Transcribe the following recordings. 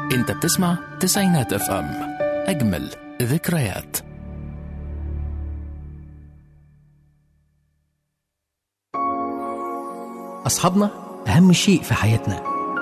انت بتسمع تسعينات اف ام اجمل ذكريات أصحابنا أهم شيء في حياتنا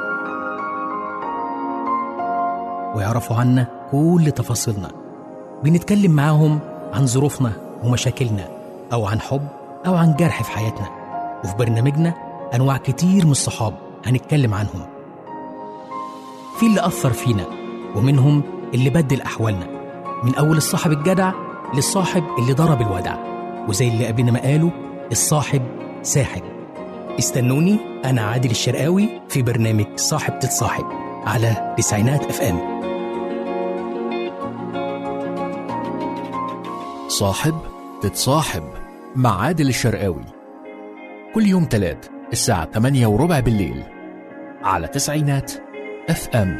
ويعرفوا عنا كل تفاصيلنا بنتكلم معاهم عن ظروفنا ومشاكلنا أو عن حب أو عن جرح في حياتنا وفي برنامجنا أنواع كتير من الصحاب هنتكلم عنهم في اللي أثر فينا ومنهم اللي بدل أحوالنا من أول الصاحب الجدع للصاحب اللي ضرب الودع وزي اللي قبلنا ما قالوا الصاحب ساحب استنوني أنا عادل الشرقاوي في برنامج صاحب تتصاحب على تسعينات اف ام صاحب تتصاحب مع عادل الشرقاوي كل يوم تلات الساعة 8 وربع بالليل على تسعينات اف ام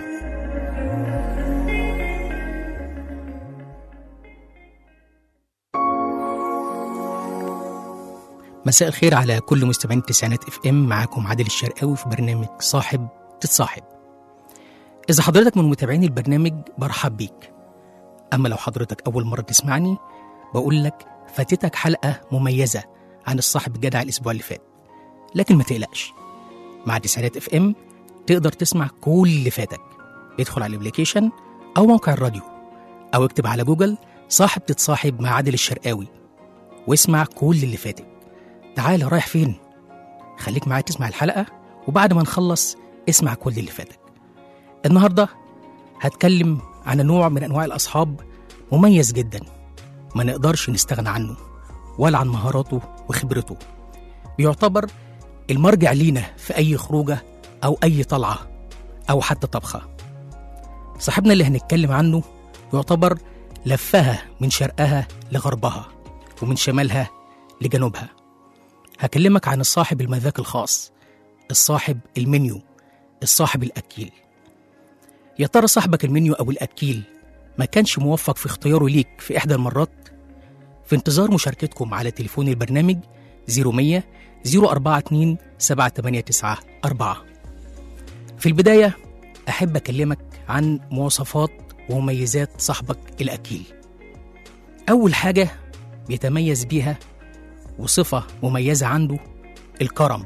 مساء الخير على كل مستمعين التسعينات اف ام معاكم عادل الشرقاوي في برنامج صاحب تتصاحب إذا حضرتك من متابعين البرنامج برحب بيك أما لو حضرتك أول مرة تسمعني بقول لك فاتتك حلقة مميزة عن الصاحب الجدع الأسبوع اللي فات لكن ما تقلقش مع تسعينات اف ام تقدر تسمع كل اللي فاتك ادخل على الابليكيشن أو موقع الراديو أو اكتب على جوجل صاحب تتصاحب مع عادل الشرقاوي واسمع كل اللي فاتك تعال رايح فين خليك معايا تسمع الحلقة وبعد ما نخلص اسمع كل اللي فاتك النهاردة هتكلم عن نوع من أنواع الأصحاب مميز جدا ما نقدرش نستغنى عنه ولا عن مهاراته وخبرته بيعتبر المرجع لينا في أي خروجة أو أي طلعة أو حتى طبخة صاحبنا اللي هنتكلم عنه يعتبر لفها من شرقها لغربها ومن شمالها لجنوبها هكلمك عن الصاحب المذاق الخاص الصاحب المنيو الصاحب الأكيل يا ترى صاحبك المنيو أو الأكيل ما كانش موفق في اختياره ليك في إحدى المرات؟ في انتظار مشاركتكم على تليفون البرنامج 0100 042 789 في البداية أحب أكلمك عن مواصفات ومميزات صاحبك الأكيل أول حاجة بيتميز بيها وصفة مميزة عنده الكرم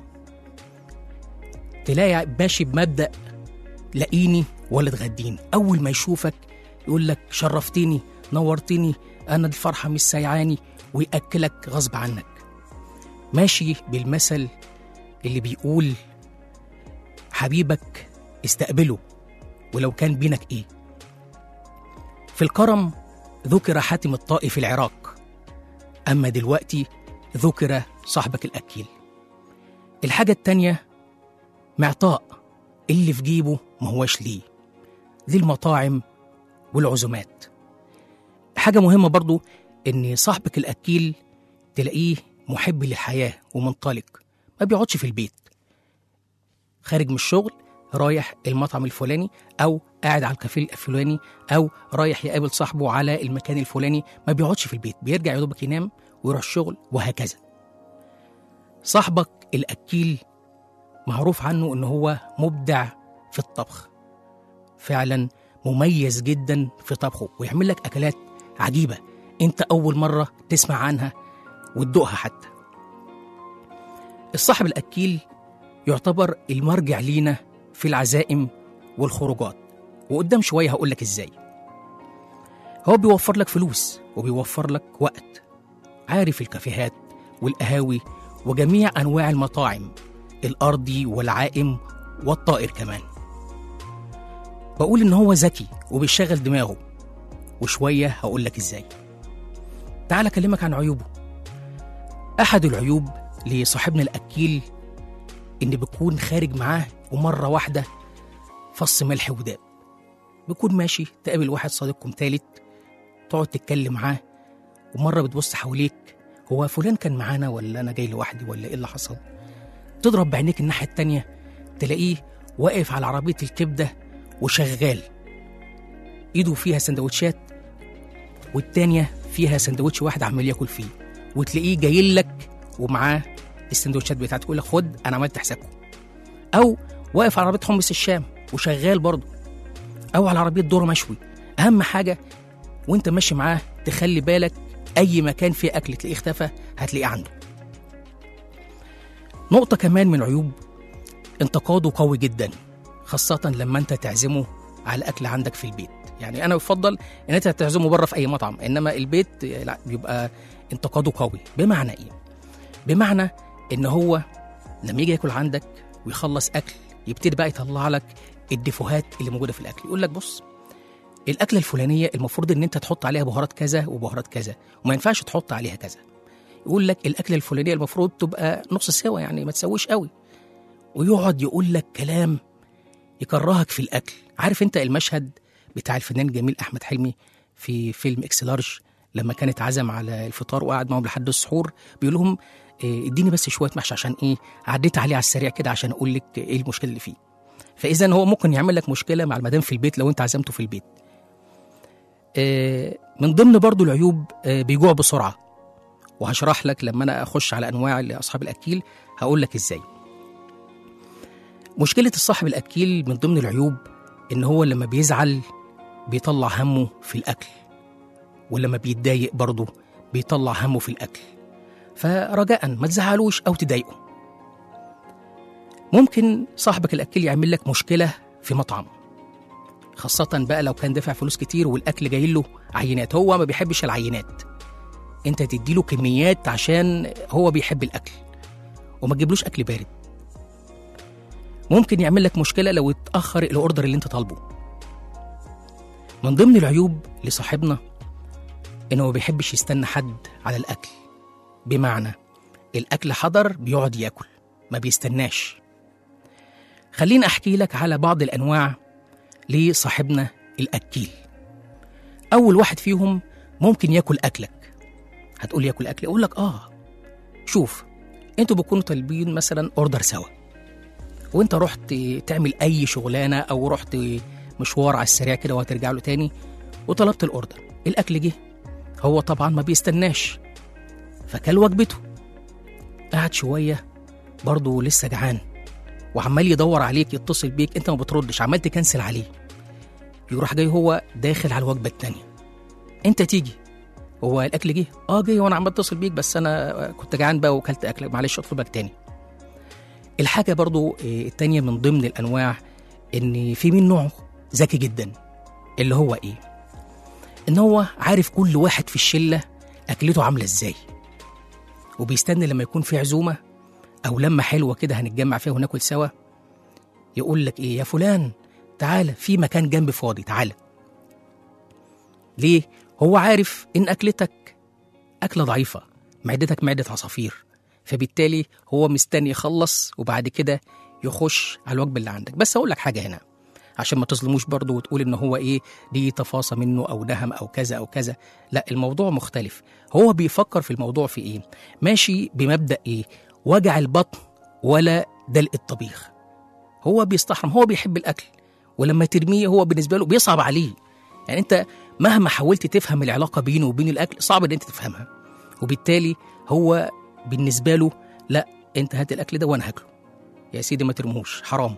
تلاقي ماشي بمبدأ لاقيني ولا تغديني أول ما يشوفك يقول لك شرفتني نورتني أنا الفرحة مش سايعاني ويأكلك غصب عنك ماشي بالمثل اللي بيقول حبيبك استقبله ولو كان بينك إيه في الكرم ذكر حاتم الطائي في العراق أما دلوقتي ذكر صاحبك الأكيل الحاجة التانية معطاء اللي في جيبه ما هواش ليه دي المطاعم والعزومات حاجة مهمة برضو إن صاحبك الأكيل تلاقيه محب للحياة ومنطلق ما بيقعدش في البيت خارج من الشغل رايح المطعم الفلاني أو قاعد على الكافيه الفلاني أو رايح يقابل صاحبه على المكان الفلاني ما بيقعدش في البيت بيرجع يا دوبك ينام ويروح الشغل وهكذا صاحبك الأكيل معروف عنه إن هو مبدع في الطبخ فعلا مميز جدا في طبخه ويعمل لك أكلات عجيبة أنت أول مرة تسمع عنها وتدوقها حتى الصاحب الأكيل يعتبر المرجع لينا في العزائم والخروجات وقدام شوية هقول لك إزاي هو بيوفر لك فلوس وبيوفر لك وقت عارف الكافيهات والقهاوي وجميع أنواع المطاعم الأرضي والعائم والطائر كمان بقول إن هو ذكي وبيشغل دماغه وشوية هقول لك إزاي تعال أكلمك عن عيوبه أحد العيوب لصاحبنا الأكيل إن بيكون خارج معاه ومرة واحدة فص ملح وداب بيكون ماشي تقابل واحد صديقكم تالت تقعد تتكلم معاه ومرة بتبص حواليك هو فلان كان معانا ولا أنا جاي لوحدي ولا إيه اللي حصل تضرب بعينيك الناحية التانية تلاقيه واقف على عربية الكبدة وشغال إيده فيها سندوتشات والتانية فيها سندوتش واحد عمال ياكل فيه وتلاقيه جاي لك ومعاه السندوتشات بتاعته يقول لك خد انا عملت حسابكم او واقف على عربيه حمص الشام وشغال برضه او على عربيه ذره مشوي اهم حاجه وانت ماشي معاه تخلي بالك اي مكان فيه اكل تلاقيه اختفى هتلاقيه عنده نقطه كمان من عيوب انتقاده قوي جدا خاصه لما انت تعزمه على الاكل عندك في البيت يعني انا بفضل ان انت تعزمه بره في اي مطعم انما البيت لا بيبقى انتقاده قوي بمعنى ايه بمعنى ان هو لما يجي ياكل عندك ويخلص اكل يبتدي بقى يطلع لك الديفوهات اللي موجوده في الاكل يقول لك بص الاكله الفلانيه المفروض ان انت تحط عليها بهارات كذا وبهارات كذا وما ينفعش تحط عليها كذا يقول لك الاكله الفلانيه المفروض تبقى نص سوا يعني ما تسويش قوي ويقعد يقول لك كلام يكرهك في الاكل عارف انت المشهد بتاع الفنان الجميل احمد حلمي في فيلم اكس لارج لما كان اتعزم على الفطار وقعد معاهم لحد السحور بيقول لهم إيه، اديني بس شويه محشي عشان ايه عديت عليه على السريع كده عشان اقول لك ايه المشكله اللي فيه فاذا هو ممكن يعمل لك مشكله مع المدام في البيت لو انت عزمته في البيت آه، من ضمن برضو العيوب آه، بيجوع بسرعه وهشرح لك لما انا اخش على انواع اصحاب الاكيل هقول لك ازاي مشكله الصاحب الاكيل من ضمن العيوب ان هو لما بيزعل بيطلع همه في الاكل ولما بيتضايق برضه بيطلع همه في الاكل فرجاء ما تزعلوش او تضايقه ممكن صاحبك الاكيل يعمل لك مشكله في مطعم خاصة بقى لو كان دافع فلوس كتير والأكل جاي له عينات هو ما بيحبش العينات أنت تديله كميات عشان هو بيحب الأكل وما تجيبلوش أكل بارد ممكن يعمل لك مشكلة لو اتأخر الأوردر اللي أنت طالبه من ضمن العيوب لصاحبنا إنه ما بيحبش يستنى حد على الأكل بمعنى الأكل حضر بيقعد ياكل ما بيستناش خليني أحكي لك على بعض الأنواع لصاحبنا الأكيل أول واحد فيهم ممكن ياكل أكلك هتقول ياكل أكل أقول لك آه شوف أنتوا بتكونوا طالبين مثلا أوردر سوا وأنت رحت تعمل أي شغلانة أو رحت مشوار على السريع كده وهترجع له تاني وطلبت الأوردر الأكل جه هو طبعا ما بيستناش فكل وجبته قعد شوية برضه لسه جعان وعمال يدور عليك يتصل بيك انت ما بتردش عمال تكنسل عليه يروح جاي هو داخل على الوجبه التانية انت تيجي هو الاكل جه اه جه وانا عمال اتصل بيك بس انا كنت جعان بقى وكلت اكل معلش اطلب لك تاني الحاجه برضو آه، التانية من ضمن الانواع ان في من نوع ذكي جدا اللي هو ايه ان هو عارف كل واحد في الشله اكلته عامله ازاي وبيستنى لما يكون في عزومه او لمه حلوه كده هنتجمع فيها وناكل سوا يقول لك ايه يا فلان تعالى في مكان جنبي فاضي تعالى ليه هو عارف ان اكلتك اكله ضعيفه معدتك معده عصافير فبالتالي هو مستني يخلص وبعد كده يخش على الوجبه اللي عندك بس اقول لك حاجه هنا عشان ما تظلموش برضه وتقول ان هو ايه دي تفاصى منه او نهم او كذا او كذا لا الموضوع مختلف هو بيفكر في الموضوع في ايه ماشي بمبدا ايه وجع البطن ولا دلق الطبيخ هو بيستحرم هو بيحب الاكل ولما ترميه هو بالنسبه له بيصعب عليه يعني انت مهما حاولت تفهم العلاقه بينه وبين الاكل صعب ان انت تفهمها وبالتالي هو بالنسبه له لا انت هات الاكل ده وانا هاكله يا سيدي ما ترموش حرام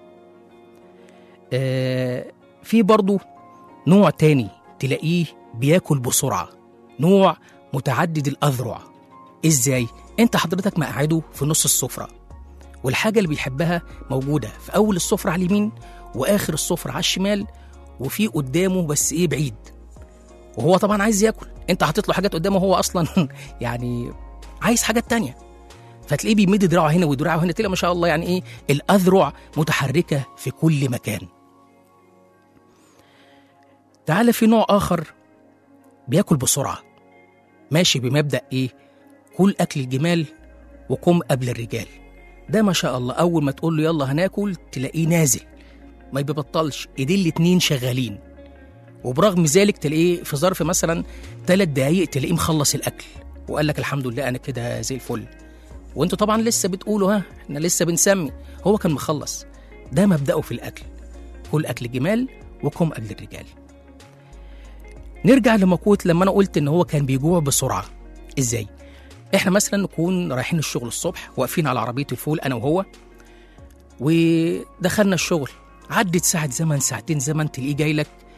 آه في برضه نوع تاني تلاقيه بياكل بسرعه نوع متعدد الاذرع ازاي انت حضرتك مقعده في نص السفره والحاجه اللي بيحبها موجوده في اول السفره على اليمين واخر السفره على الشمال وفي قدامه بس ايه بعيد وهو طبعا عايز ياكل انت حاطط له حاجات قدامه هو اصلا يعني عايز حاجات تانية فتلاقيه بيمد دراعه هنا ودراعه هنا تلاقي ما شاء الله يعني ايه الاذرع متحركه في كل مكان تعال في نوع اخر بياكل بسرعه ماشي بمبدا ايه كل اكل الجمال وقم قبل الرجال ده ما شاء الله اول ما تقول له يلا هناكل تلاقيه نازل ما بيبطلش ايديه الاتنين شغالين وبرغم ذلك تلاقيه في ظرف مثلا ثلاث دقايق تلاقيه مخلص الاكل وقال لك الحمد لله انا كده زي الفل وانتوا طبعا لسه بتقولوا ها احنا لسه بنسمي هو كان مخلص ده مبدأه في الاكل كل اكل جمال وقم قبل الرجال نرجع لمقولة لما انا قلت ان هو كان بيجوع بسرعه ازاي احنا مثلا نكون رايحين الشغل الصبح واقفين على عربيه الفول انا وهو ودخلنا الشغل عدت ساعة زمن ساعتين زمن تلاقيه جاي لك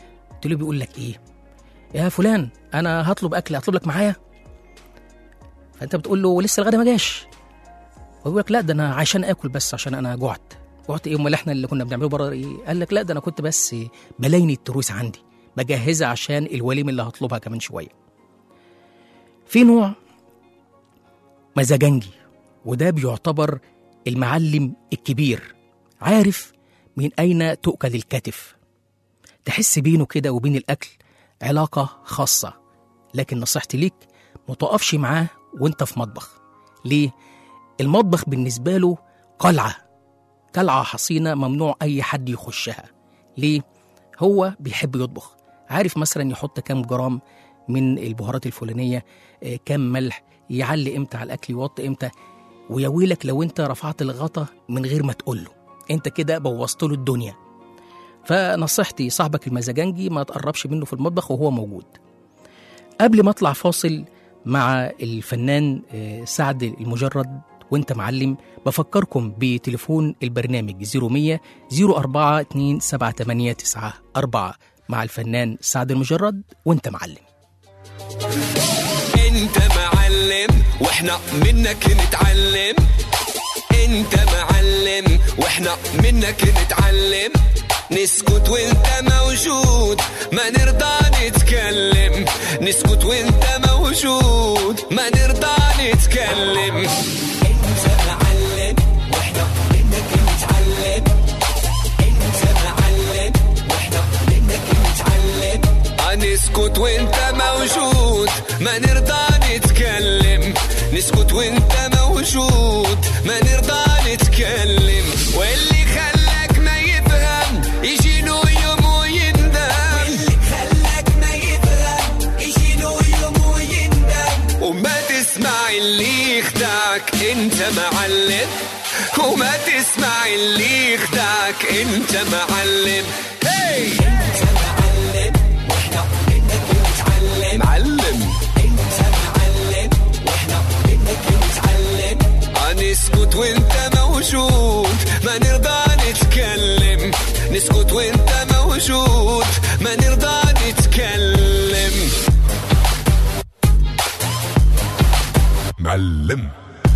تلاقيه بيقول لك ايه يا فلان انا هطلب اكل اطلب لك معايا فانت بتقول له لسه الغدا ما جاش ويقول لك لا ده انا عشان اكل بس عشان انا جعت جعت ايه امال احنا اللي كنا بنعمله بره ايه قال لك لا ده انا كنت بس بلاين التروس عندي بجهزها عشان الوليمه اللي هطلبها كمان شويه في نوع مزاجنجي وده بيعتبر المعلم الكبير عارف من أين تؤكل الكتف تحس بينه كده وبين الأكل علاقة خاصة لكن نصيحتي ليك متقفش معاه وانت في مطبخ ليه؟ المطبخ بالنسبة له قلعة قلعة حصينة ممنوع أي حد يخشها ليه؟ هو بيحب يطبخ عارف مثلا يحط كام جرام من البهارات الفلانية آه، كام ملح يعلي امتى على الأكل يوطي امتى ويا ويلك لو انت رفعت الغطا من غير ما تقول له انت كده بوظت له الدنيا فنصيحتي صاحبك المزاجنجي ما تقربش منه في المطبخ وهو موجود قبل ما اطلع فاصل مع الفنان آه، سعد المجرد وانت معلم بفكركم بتليفون البرنامج 0100 04 278 مع الفنان سعد المجرد وانت معلم انت معلم واحنا منك نتعلم انت معلم واحنا منك نتعلم نسكت وانت موجود ما نرضى نتكلم نسكت وانت موجود ما نرضى نتكلم انت معلم واحنا منك نتعلم انت معلم واحنا منك نتعلم نسكت وانت موجود ما نرضى نتكلم نسكت وانت موجود ما نرضى نتكلم واللي خلاك ما يفهم يجي له يوم ويندم واللي خلاك ما يفهم يجي له يوم ويندم وما تسمع اللي يخدعك انت معلم وما تسمع اللي يخدعك انت معلم هي انت معلم واحنا منك نتعلم معلم انت معلم واحنا منك نتعلم نسكت وانت موجود ما نرضى نتكلم نسكت وانت موجود ما نرضى نتكلم معلم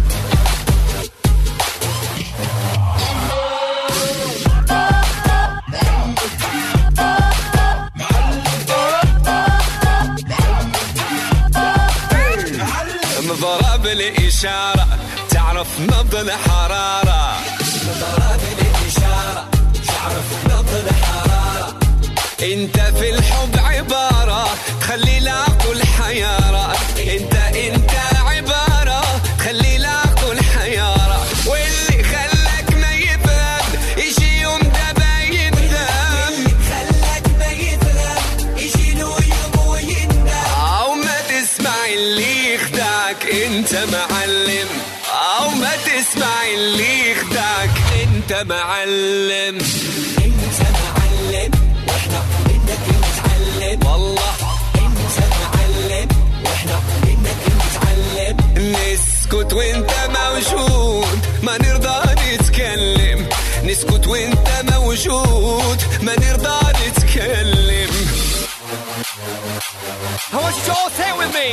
مضرب الإشارة تعرف نبض الحرارة مضرب الإشارة تعرف نبض الحرارة انت في الحب عبارة تخلي العقل حيارة انت انت عبارة تخلي العقل حيارة واللي خلاك ما يفهم يجي يوم دبا يندم خلاك ما يفهم يجي له يوم ويندم او ما تسمع اللي يخدعك انت معلم او ما تسمع اللي يخدعك انت معلم انت معلم واحنا منك نتعلم والله انت معلم واحنا منك نتعلم نسكت وانت موجود ما نرضى نتكلم نسكت وانت موجود ما نرضى نتكلم I want you to all say it with me.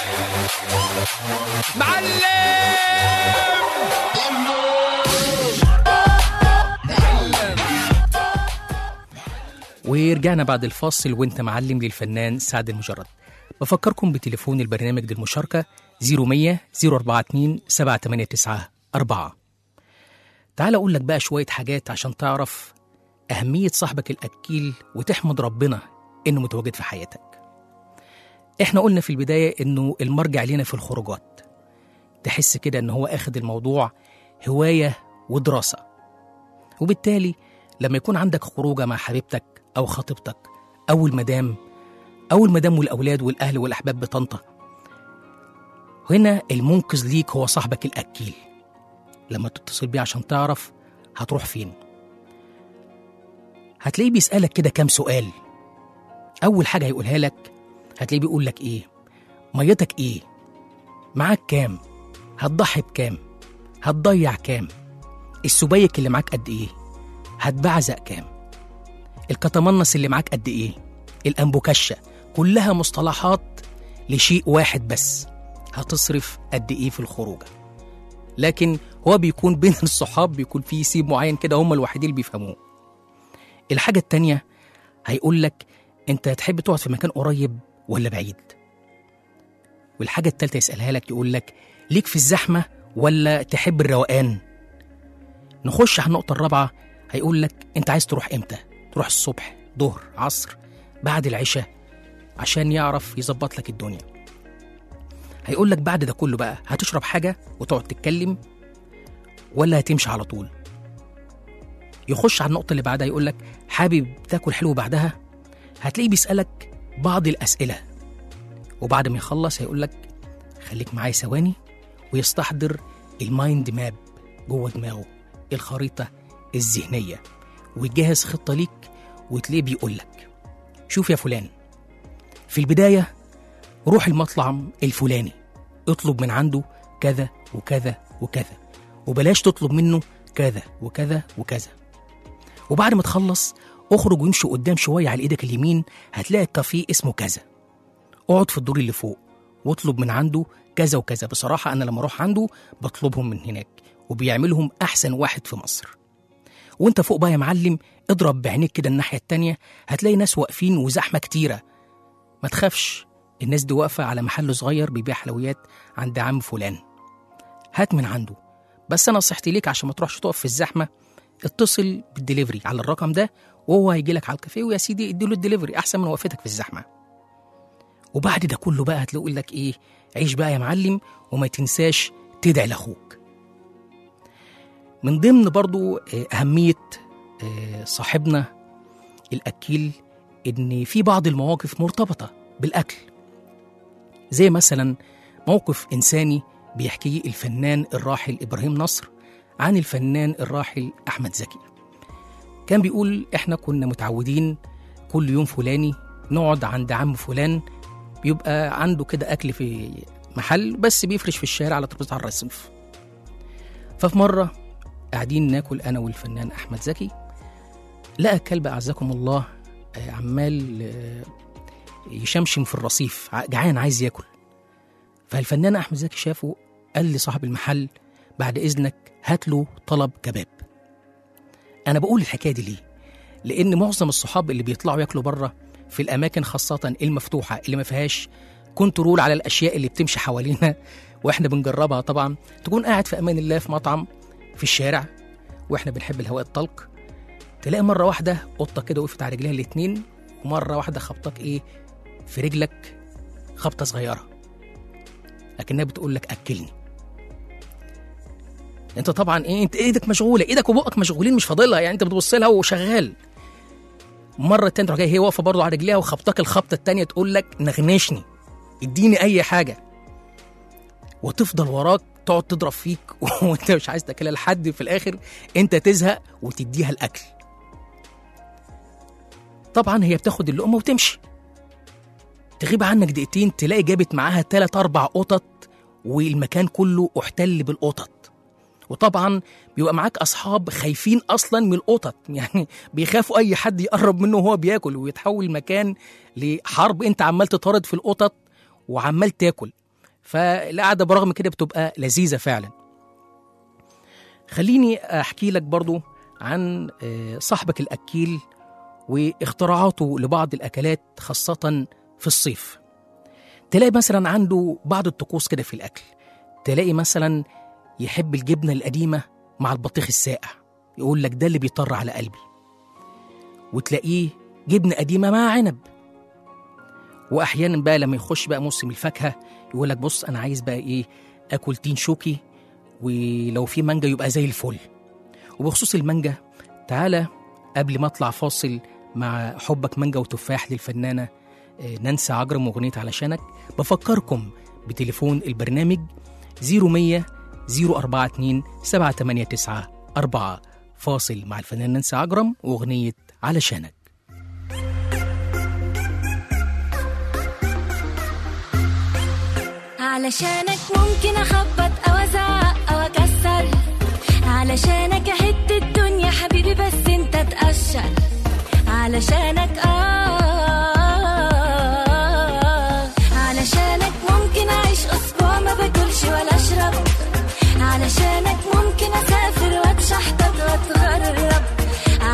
ورجعنا بعد الفاصل وانت معلم للفنان سعد المجرد بفكركم بتليفون البرنامج للمشاركة 0100 042 789 4 تعال أقول لك بقى شوية حاجات عشان تعرف أهمية صاحبك الأكيل وتحمد ربنا إنه متواجد في حياتك إحنا قلنا في البداية إنه المرجع لنا في الخروجات تحس كده إن هو أخد الموضوع هواية ودراسة وبالتالي لما يكون عندك خروجة مع حبيبتك أو خطيبتك أو المدام أو المدام والأولاد والأهل والأحباب بطنطا هنا المنقذ ليك هو صاحبك الأكيل لما تتصل بيه عشان تعرف هتروح فين هتلاقيه بيسألك كده كام سؤال أول حاجة هيقولها لك هتلاقيه بيقول لك إيه ميتك إيه معاك كام هتضحي بكام هتضيع كام السبيك اللي معاك قد إيه هتبعزق كام الكتمنص اللي معاك قد إيه الأنبوكشة كلها مصطلحات لشيء واحد بس هتصرف قد إيه في الخروجة لكن هو بيكون بين الصحاب بيكون في سيب معين كده هم الوحيدين اللي بيفهموه الحاجة التانية هيقول لك انت تحب تقعد في مكان قريب ولا بعيد والحاجة التالتة يسألها لك يقول لك ليك في الزحمة ولا تحب الروقان نخش على النقطة الرابعة هيقول لك انت عايز تروح امتى تروح الصبح ظهر عصر بعد العشاء عشان يعرف يظبط لك الدنيا هيقول لك بعد ده كله بقى هتشرب حاجة وتقعد تتكلم ولا هتمشي على طول يخش على النقطة اللي بعدها يقول لك حابب تاكل حلو بعدها هتلاقيه بيسألك بعض الأسئلة وبعد ما يخلص هيقول لك خليك معايا ثواني ويستحضر المايند ماب جوه دماغه الخريطة الذهنية ويجهز خطة ليك وتلاقيه بيقول لك شوف يا فلان في البداية روح المطعم الفلاني اطلب من عنده كذا وكذا وكذا وبلاش تطلب منه كذا وكذا وكذا وبعد ما تخلص اخرج وامشي قدام شوية على ايدك اليمين هتلاقي كافيه اسمه كذا اقعد في الدور اللي فوق واطلب من عنده كذا وكذا بصراحة أنا لما أروح عنده بطلبهم من هناك وبيعملهم أحسن واحد في مصر وانت فوق بقى يا معلم اضرب بعينيك كده الناحية التانية هتلاقي ناس واقفين وزحمة كتيرة ما تخافش الناس دي واقفة على محل صغير بيبيع حلويات عند عم فلان هات من عنده بس أنا نصيحتي ليك عشان ما تروحش تقف في الزحمة اتصل بالدليفري على الرقم ده وهو هيجي لك على الكافيه ويا سيدي اديله الدليفري أحسن من وقفتك في الزحمة وبعد ده كله بقى هتلاقوا يقول لك ايه عيش بقى يا معلم وما تنساش تدعي لاخوك من ضمن برضو آه، أهمية آه، صاحبنا الأكيل إن في بعض المواقف مرتبطة بالأكل زي مثلا موقف إنساني بيحكيه الفنان الراحل إبراهيم نصر عن الفنان الراحل أحمد زكي كان بيقول إحنا كنا متعودين كل يوم فلاني نقعد عند عم فلان بيبقى عنده كده أكل في محل بس بيفرش في الشارع على ترابيزة على الرصيف ففي مرة قاعدين ناكل أنا والفنان أحمد زكي لقى كلب أعزكم الله آه، عمال آه، يشمشم في الرصيف ع- جعان عايز ياكل فالفنان أحمد زكي شافه قال لصاحب المحل بعد إذنك هات له طلب كباب أنا بقول الحكاية دي ليه؟ لأن معظم الصحاب اللي بيطلعوا ياكلوا بره في الأماكن خاصة المفتوحة اللي ما فيهاش كنترول على الأشياء اللي بتمشي حوالينا وإحنا بنجربها طبعا تكون قاعد في أمان الله في مطعم في الشارع وإحنا بنحب الهواء الطلق تلاقي مرة واحدة قطة كده وقفت على رجليها الاتنين ومرة واحدة خبطك إيه في رجلك خبطة صغيرة لكنها بتقول لك أكلني انت طبعا ايه انت ايدك مشغوله ايدك وبقك مشغولين مش فاضلها يعني انت بتبص لها وشغال مره التانية تروح جايه هي واقفه برضه على رجليها وخبطك الخبطه التانية تقول لك نغنشني اديني اي حاجه وتفضل وراك تقعد تضرب فيك وانت مش عايز تاكلها لحد في الاخر انت تزهق وتديها الاكل طبعا هي بتاخد اللقمه وتمشي تغيب عنك دقيقتين تلاقي جابت معاها تلات اربع قطط والمكان كله احتل بالقطط وطبعا بيبقى معاك اصحاب خايفين اصلا من القطط يعني بيخافوا اي حد يقرب منه وهو بياكل ويتحول المكان لحرب انت عمال تطارد في القطط وعمال تاكل فالقعده برغم كده بتبقى لذيذه فعلا خليني احكي لك برضو عن آه، صاحبك الاكيل واختراعاته لبعض الاكلات خاصه في الصيف تلاقي مثلا عنده بعض الطقوس كده في الاكل تلاقي مثلا يحب الجبنه القديمه مع البطيخ الساقع يقول لك ده اللي بيطر على قلبي وتلاقيه جبنه قديمه مع عنب واحيانا بقى لما يخش بقى موسم الفاكهه يقول لك بص انا عايز بقى ايه اكل تين شوكي ولو في مانجا يبقى زي الفل وبخصوص المانجا تعالى قبل ما اطلع فاصل مع حبك مانجا وتفاح للفنانه آه، نانسي عجرم واغنيه علشانك بفكركم بتليفون البرنامج 0100 042 789 4 فاصل مع الفنان نانسي عجرم واغنيه علشانك علشانك ممكن اخبط او ازعق او اكسر علشانك اهد الدنيا حبيبي بس انت تقشر علشانك اه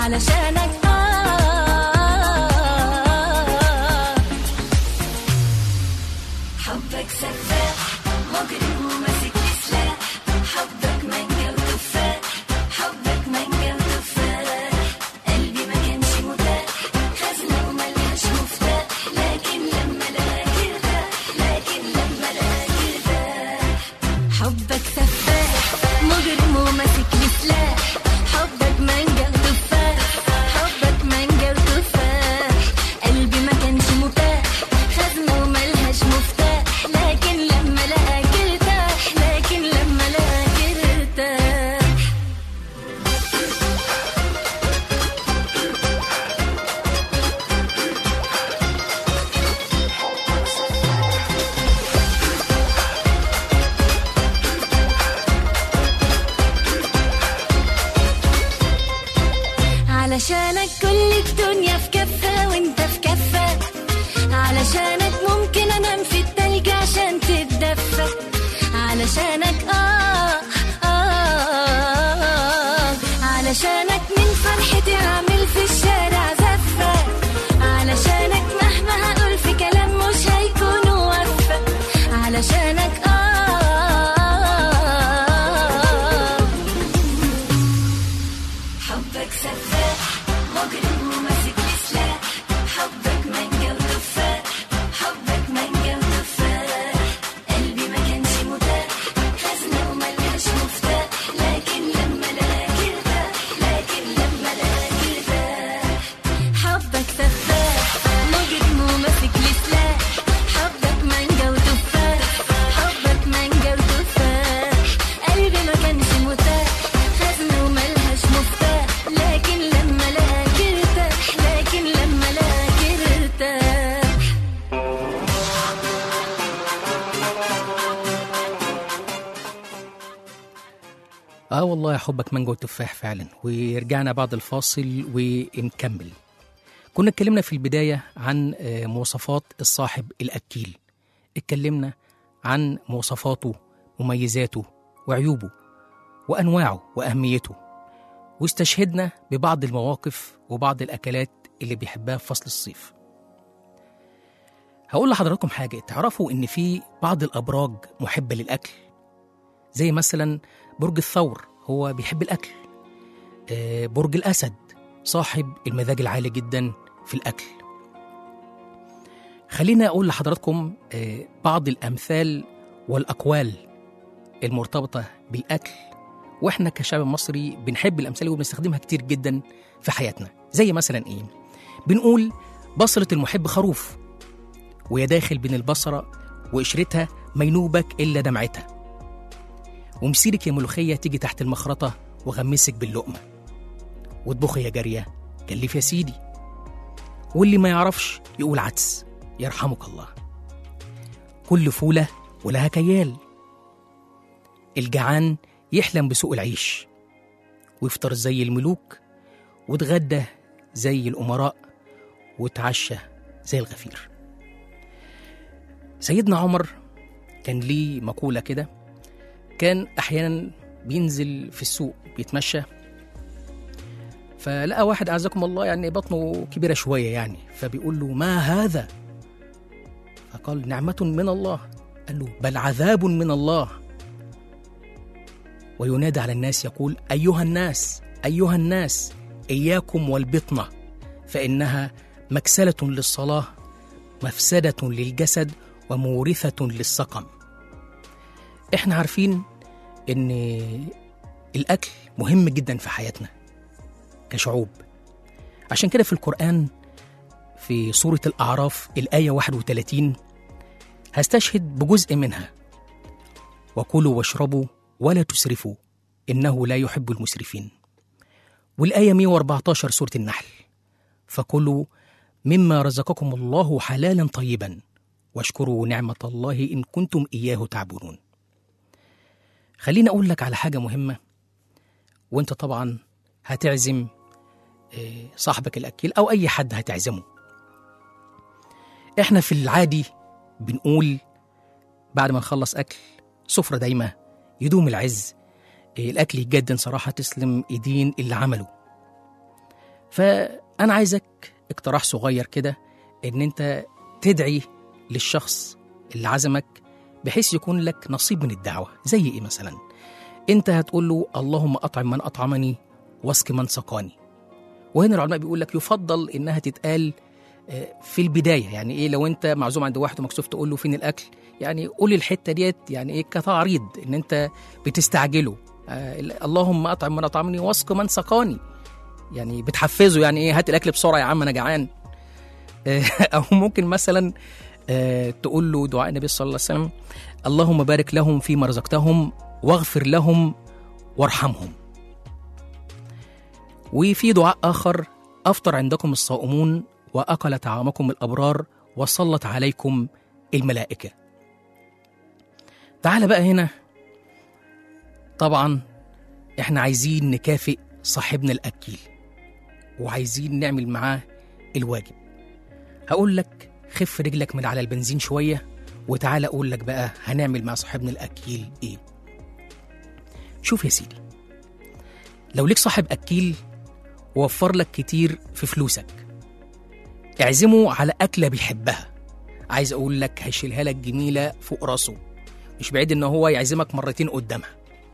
علشانك آه حبك سفاح مجرم وماسك لي سلاح حبك مانجا وتفاح حبك مانجا وتفاح قلبي ما كانش متاح خزنة وملهاش مفتاح لكن لما لقاك ارتاح لكن لما لقاك ارتاح حبك سفاح مجرم وماسك لي سلاح حبك مانجا وتفاح حبك مانجا وتفاح قلبي ما كانش متاح خزنة وملهاش مفتاح لكن لما لقاك ارتاح لكن لما لقاك ارتاح علشانك كل الدنيا في كفة وانت في كفة علشانك ممكن انام في التلج عشان تتدفى علشانك آه, آه, آه علشانك من فرحتي اعمل في الشارع زفة علشانك مهما هقول في كلام مش هيكون وفى علشانك آه حبك سفاح مجرم وماسك لي سلاح حبك مانجا وتفاح حبك مانجا وتفاح قلبي ما كانش متاح خزنة وملهاش مفتاح لكن لما لقاك ارتاح لكن لما لقاك ارتاح حبك سفاح مجرم وماسك لي سلاح حبك مانجا وتفاح حبك مانجا وتفاح قلبي ما كانش متاح خزنة وملهاش مفتاح لكن لما لقاك ارتاح لكن لما لقاك ارتاح اه والله يا حبك مانجا وتفاح فعلا ورجعنا بعد الفاصل ونكمل كنا اتكلمنا في البداية عن آه، مواصفات الصاحب الأكيل اتكلمنا عن مواصفاته مميزاته وعيوبه وأنواعه وأهميته واستشهدنا ببعض المواقف وبعض الأكلات اللي بيحبها في فصل الصيف هقول لحضراتكم حاجة تعرفوا إن في بعض الأبراج محبة للأكل زي مثلا برج الثور هو بيحب الأكل آه، برج الأسد صاحب المزاج العالي جدا في الأكل خلينا أقول لحضراتكم آه، بعض الأمثال والأقوال المرتبطة بالأكل وإحنا كشعب مصري بنحب الأمثال وبنستخدمها كتير جدا في حياتنا زي مثلا إيه بنقول بصرة المحب خروف ويا داخل بين البصرة وقشرتها مينوبك إلا دمعتها ومسيرك يا ملوخية تيجي تحت المخرطة وغمسك باللقمة واطبخي يا جارية كلف يا سيدي واللي ما يعرفش يقول عدس يرحمك الله كل فولة ولها كيال الجعان يحلم بسوق العيش ويفطر زي الملوك وتغدى زي الأمراء وتعشى زي الغفير سيدنا عمر كان ليه مقولة كده كان أحيانا بينزل في السوق بيتمشى فلقى واحد أعزكم الله يعني بطنه كبيرة شوية يعني فبيقول له ما هذا فقال نعمة من الله قال له بل عذاب من الله وينادى على الناس يقول أيها الناس أيها الناس إياكم والبطنة فإنها مكسلة للصلاة مفسدة للجسد ومورثة للسقم احنا عارفين ان الاكل مهم جدا في حياتنا كشعوب عشان كده في القرآن في سورة الأعراف الآية 31 هستشهد بجزء منها وكلوا واشربوا ولا تسرفوا إنه لا يحب المسرفين والآية 114 سورة النحل فكلوا مما رزقكم الله حلالا طيبا واشكروا نعمة الله إن كنتم إياه تعبدون خليني أقول لك على حاجة مهمة وأنت طبعا هتعزم آه، صاحبك الأكيل أو أي حد هتعزمه إحنا في العادي بنقول بعد ما نخلص أكل سفرة دايمة يدوم العز آه، الأكل يتجدن صراحة تسلم إيدين اللي عمله فانا عايزك اقتراح صغير كده ان انت تدعي للشخص اللي عزمك بحيث يكون لك نصيب من الدعوه زي ايه مثلا انت هتقول له اللهم اطعم من اطعمني واسق من سقاني وهنا العلماء بيقول لك يفضل انها تتقال آه، في البدايه يعني ايه لو انت معزوم عند واحد ومكسوف تقول له فين الاكل يعني قول الحته ديت يعني ايه كتعريض ان انت بتستعجله آه اللهم اطعم من اطعمني واسق من سقاني يعني بتحفزه يعني ايه هات الاكل بسرعه يا عم انا جعان آه، او ممكن مثلا آه، تقول له دعاء النبي صلى الله عليه وسلم اللهم بارك لهم فيما رزقتهم واغفر لهم وارحمهم وفي دعاء آخر أفطر عندكم الصائمون وأكل طعامكم الأبرار وصلت عليكم الملائكة تعال بقى هنا طبعا احنا عايزين نكافئ صاحبنا الأكيل وعايزين نعمل معاه الواجب هقول لك خف رجلك من على البنزين شوية وتعال أقول لك بقى هنعمل مع صاحبنا الأكيل إيه شوف يا سيدي لو ليك صاحب أكيل ووفر لك كتير في فلوسك اعزمه على أكلة بيحبها عايز أقول لك هيشيلها لك جميلة فوق راسه مش بعيد إن هو يعزمك مرتين قدامها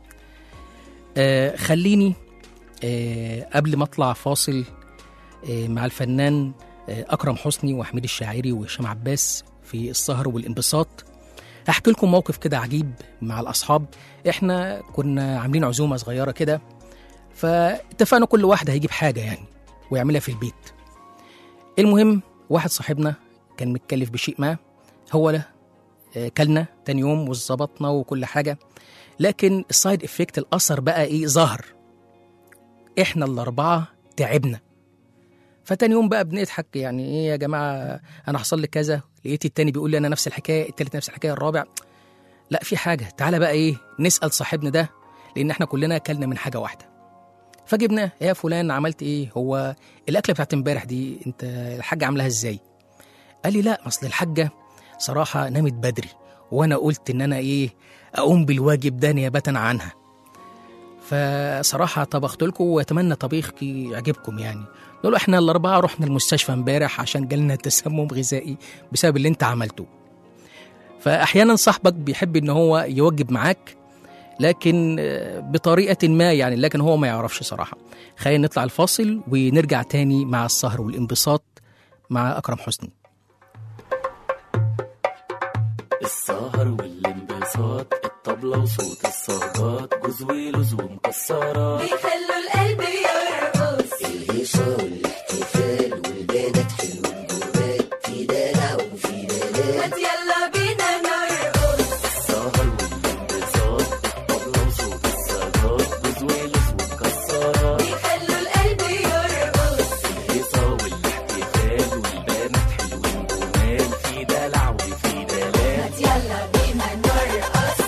آه خليني آه قبل ما أطلع فاصل آه مع الفنان آه أكرم حسني وحميد الشاعري وهشام عباس في السهر والانبساط هحكي لكم موقف كده عجيب مع الأصحاب إحنا كنا عاملين عزومة صغيرة كده فاتفقنا كل واحد هيجيب حاجة يعني ويعملها في البيت المهم واحد صاحبنا كان متكلف بشيء ما هو له آه، كلنا تاني يوم وظبطنا وكل حاجة لكن السايد افكت الأثر بقى إيه ظهر إحنا الأربعة تعبنا فتاني يوم بقى بنضحك يعني إيه يا جماعة أنا حصل لي كذا لقيت التاني بيقول لي أنا نفس الحكاية التالت نفس الحكاية الرابع لا في حاجة تعالى بقى إيه نسأل صاحبنا ده لأن إحنا كلنا أكلنا من حاجة واحدة فجبناه يا فلان عملت ايه هو الاكله بتاعت امبارح دي انت الحاجه عاملاها ازاي قال لي لا اصل الحاجه صراحه نامت بدري وانا قلت ان انا ايه اقوم بالواجب ده نيابه عنها فصراحه طبخت لكم واتمنى طبيخي يعجبكم يعني قالوا احنا الاربعه رحنا المستشفى امبارح عشان جالنا تسمم غذائي بسبب اللي انت عملته فاحيانا صاحبك بيحب ان هو يوجب معاك لكن آه، بطريقة ما يعني لكن هو ما يعرفش صراحة خلينا نطلع الفاصل ونرجع تاني مع السهر والانبساط مع أكرم حسني السهر والانبساط الطبلة وصوت الصاجات جوز ولوز ومكسرات بيخلوا القلب يرقص الهيصة والاحتفال والبنات حلو الجوات في دلع وفي دلال ما يلا بينا نرقص السهر والانبساط الطبلة وصوت الصاجات جوز ولوز ومكسرات بيخلوا القلب يرقص الهيصة والاحتفال والبنات حلوين جمال في دلع وفي دلال ما يلا بينا نرقص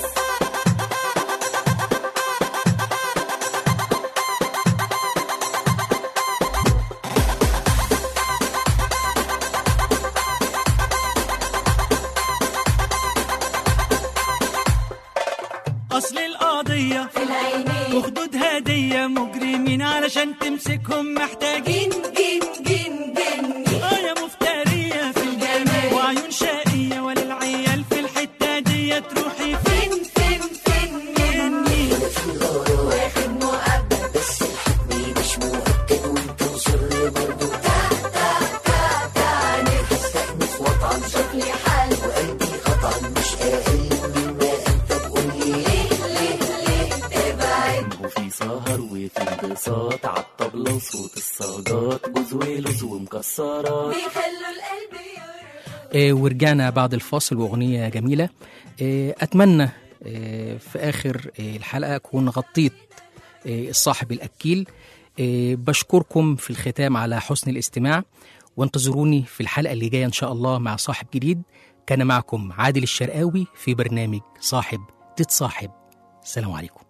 أصل القضية في العينين وخدود هدية مجرمين علشان تمسكهم محتاجين جن جن جن جن آية مفترية في الجمال. وعيون شقية ولا العيال في الحتة دي تروحي فين فين فين فين مني واخد مؤبد بس الحكم مش مؤكد وانت مصر برضو تا تا تا تا نستأنف وطعم شكلي حال وقلبي قطعا مش أقل مما أنت تقول لي ليه ليه ليه ابعد وفي سهر وفي انبساط عالطبلة وصوت الصاجات جوز ولوز ومكسرات بيخلوا القلب يرقص آه، ورجعنا بعد الفاصل وأغنية جميلة آه، أتمنى آه، في آخر آه، الحلقة أكون غطيت آه، الصاحب الأكيل آه، بشكركم في الختام على حسن الاستماع وانتظروني في الحلقة اللي جاية إن شاء الله مع صاحب جديد كان معكم عادل الشرقاوي في برنامج صاحب تتصاحب السلام عليكم